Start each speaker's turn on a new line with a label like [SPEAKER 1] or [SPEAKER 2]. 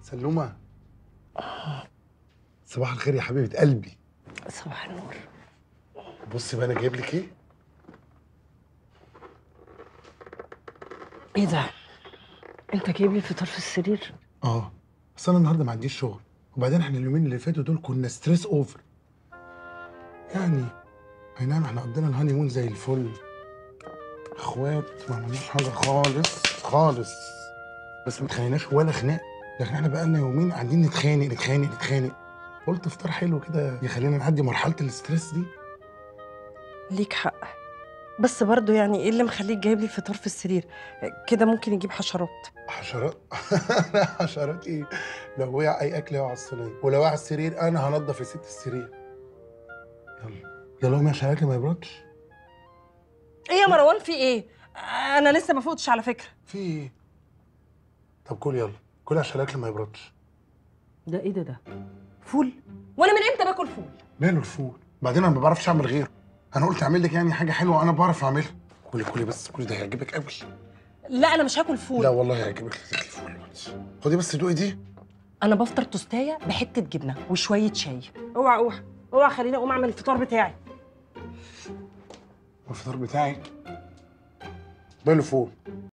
[SPEAKER 1] سلومه صباح الخير يا حبيبه قلبي
[SPEAKER 2] صباح النور
[SPEAKER 1] بصي بقى انا جايب لك ايه
[SPEAKER 2] ايه ده انت جايب لي الفطار في السرير
[SPEAKER 1] اه بس انا النهارده ما عنديش شغل وبعدين احنا اليومين اللي فاتوا دول كنا ستريس اوفر يعني اي نعم احنا قضينا الهاني مون زي الفل اخوات ما عملناش حاجه خالص خالص بس ما اتخانقناش ولا خناق لكن احنا بقالنا يومين قاعدين نتخانق نتخانق نتخانق قلت افطار حلو كده يخلينا نعدي مرحله الاستريس دي
[SPEAKER 2] ليك حق بس برضه يعني ايه اللي مخليك جايب لي الفطار في السرير كده ممكن يجيب حشرات
[SPEAKER 1] حشرات لا حشرات ايه لو وقع اي اكل يقع على الصينيه ولو وقع على السرير انا هنضف يا ست السرير يلا يلا قومي عشان الاكل ما يبردش
[SPEAKER 2] ايه يا مروان في ايه انا لسه ما فوتش على فكره
[SPEAKER 1] في ايه طب كل يلا كل عشان الاكل ما يبردش
[SPEAKER 2] ده ايه ده ده فول وانا من امتى باكل فول
[SPEAKER 1] ماله الفول بعدين انا ما بعرفش اعمل غيره انا قلت اعمل لك يعني حاجه حلوه انا بعرف اعملها كلي كلي بس كلي ده هيعجبك قوي
[SPEAKER 2] لا انا مش هاكل فول
[SPEAKER 1] لا والله هيعجبك تاكلي فول خدي بس دوقي دي
[SPEAKER 2] انا بفطر توستايه بحته جبنه وشويه شاي اوعى اوعى اوعى خليني اقوم اعمل الفطار بتاعي
[SPEAKER 1] الفطار بتاعي ماله فول